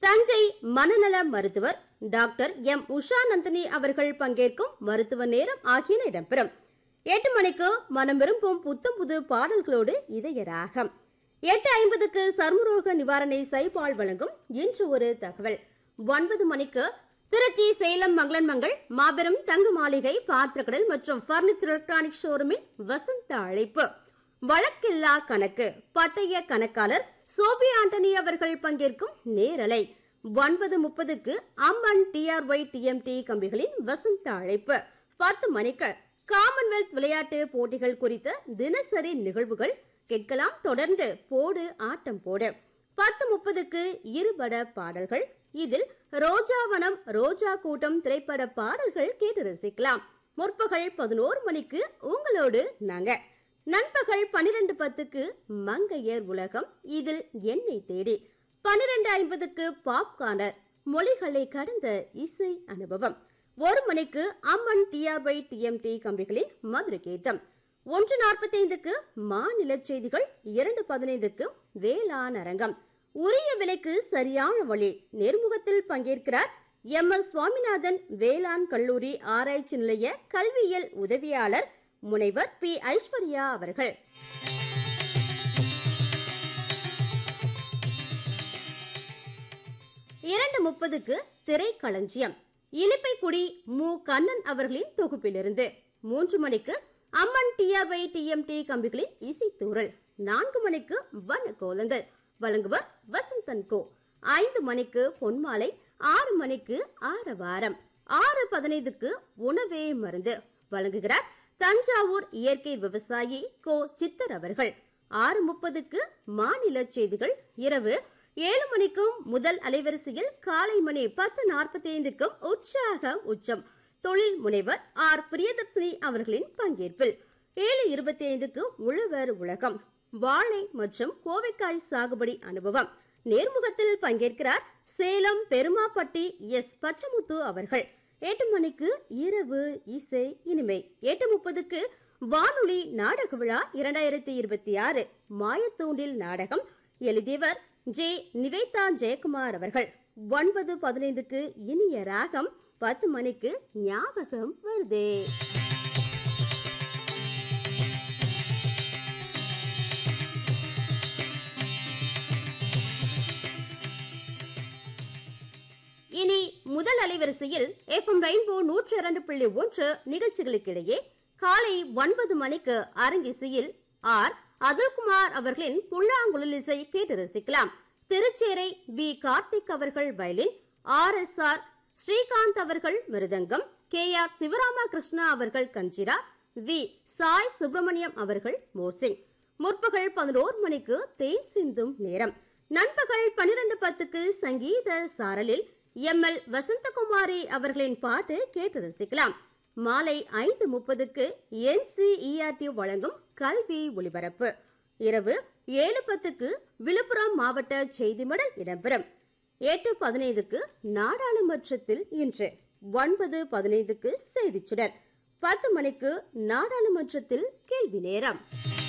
தஞ்சை மனநல மருத்துவர் doctor M Usha Nandini அவர்கள் பங்கேற்கும் மருத்துவ நேரம் ஆகியன இடம்பெறும் எட்டு மணிக்கு மனம் விரும்பும் புத்தம் புது பாடல்களோடு இதய ராகம் எட்டு ஐம்பதுக்கு சர்மரோக நிவாரணை சைபால் வழங்கும் இன்று ஒரு தகவல் ஒன்பது மணிக்கு திருச்சி சேலம் மங்களன் மங்கள் மாபெரும் தங்க மாளிகை பாத்திரக்கடல் மற்றும் பர்னிச்சர் எலக்ட்ரானிக் ஷோரூமில் வசந்த அழைப்பு வழக்கில்லா கணக்கு பட்டய கணக்காளர் சோபி ஆண்டனி அவர்கள் பங்கேற்கும் நேரலை ஒன்பது முப்பதுக்கு அம்மன் டிஆர்ஒய் டிஎம்டி கம்பிகளின் வசந்த அழைப்பு பத்து மணிக்கு காமன்வெல்த் விளையாட்டு போட்டிகள் குறித்த தினசரி நிகழ்வுகள் கேட்கலாம் தொடர்ந்து போடு ஆட்டம் போடு பத்து முப்பதுக்கு இருபட பாடல்கள் இதில் ரோஜாவனம் ரோஜா கூட்டம் திரைப்பட பாடல்கள் கேட்டு ரசிக்கலாம் முற்பகல் பதினோரு மணிக்கு உங்களோடு நாங்க நண்பகல் பனிரெண்டு பத்துக்கு மங்கையர் உலகம் இதில் என்னை தேடி பனிரெண்டு ஐம்பதுக்கு பாப்கார்னர் மொழிகளை கடந்த இசை அனுபவம் ஒரு மணிக்கு அம்மன் டிஆர்ஒய் டிஎம்டி கம்பிகளின் மதுரை கேட்டம் ஒன்று நாற்பத்தைந்துக்கு மாநில செய்திகள் இரண்டு பதினைந்துக்கு வேளாண் அரங்கம் உரிய விலைக்கு சரியான வழி நேர்முகத்தில் பங்கேற்கிறார் எம் எஸ் சுவாமிநாதன் வேளாண் கல்லூரி ஆராய்ச்சி நிலைய கல்வியியல் உதவியாளர் முனைவர் பி ஐஸ்வர்யா அவர்கள் இரண்டு முப்பதுக்கு திரைக்களஞ்சியம் இலிப்பைக்குடி மு கண்ணன் அவர்களின் தொகுப்பிலிருந்து மூன்று மணிக்கு அம்மன் டிஆர்ஒய் டிஎம்டி கம்பிகளின் இசைத்தூரல் நான்கு மணிக்கு வன கோலங்கள் வழங்குவர் வசந்தன் கோ ஐந்து மணிக்கு பொன்மாலை ஆறு மணிக்கு ஆரவாரம் ஆறு பதினைந்துக்கு உணவே மருந்து வழங்குகிறார் தஞ்சாவூர் இயற்கை விவசாயி கோ சித்தர் அவர்கள் ஆறு முப்பதுக்கு மாநில செய்திகள் இரவு ஏழு மணிக்கும் முதல் அலைவரிசையில் காலை மணி பத்து நாற்பத்தி ஐந்துக்கும் உற்சாக உச்சம் தொழில் முனைவர் ஆர் பிரியதர்சினி அவர்களின் பங்கேற்பில் ஏழு இருபத்தி ஐந்துக்கு உழவர் உலகம் வாழை மற்றும் கோவைக்காய் சாகுபடி அனுபவம் நேர்முகத்தில் பங்கேற்கிறார் சேலம் பெருமாப்பட்டி எஸ் பச்சமுத்து அவர்கள் எட்டு மணிக்கு இரவு இசை இனிமை எட்டு முப்பதுக்கு வானொலி நாடக விழா இரண்டாயிரத்தி இருபத்தி ஆறு மாயத்தூண்டில் நாடகம் எழுதியவர் ஜே நிவேதா ஜெயக்குமார் அவர்கள் ஒன்பது பதினைந்துக்கு இனிய ராகம் பத்து மணிக்கு ஞாபகம் வருதே இனி முதல் அலைவரிசையில் எஃப்எம் ரெயின்போ நூற்று இரண்டு புள்ளி ஒன்று நிகழ்ச்சிகளுக்கிடையே காலை ஒன்பது மணிக்கு அரங்கிசையில் ஆர் அதுல்குமார் அவர்களின் புல்லாங்குழல் இசை கேட்டு ரசிக்கலாம் திருச்சேரை பி கார்த்திக் அவர்கள் violin R S R Srikanth அவர்கள் மிருதங்கம் கே ஆர் சிவராமகிருஷ்ணா அவர்கள் கஞ்சிரா வி சாய் சுப்பிரமணியம் அவர்கள் மோர்சிங் முற்பகல் பதினோரு மணிக்கு தேன் சிந்தும் நேரம் நண்பகல் பனிரெண்டு பத்துக்கு சங்கீத சாரலில் எம் எல் வசந்தகுமாரி அவர்களின் பாட்டு கேட்டு ரசிக்கலாம் மாலை ஐந்து முப்பதுக்கு என்சிஇஆர்டி வழங்கும் கல்வி ஒளிபரப்பு இரவு ஏழு பத்துக்கு விழுப்புரம் மாவட்ட செய்தி மடல் இடம்பெறும் எட்டு பதினைந்துக்கு நாடாளுமன்றத்தில் இன்று ஒன்பது பதினைந்துக்கு செய்திச் சுடர் பத்து மணிக்கு நாடாளுமன்றத்தில் கேள்வி நேரம்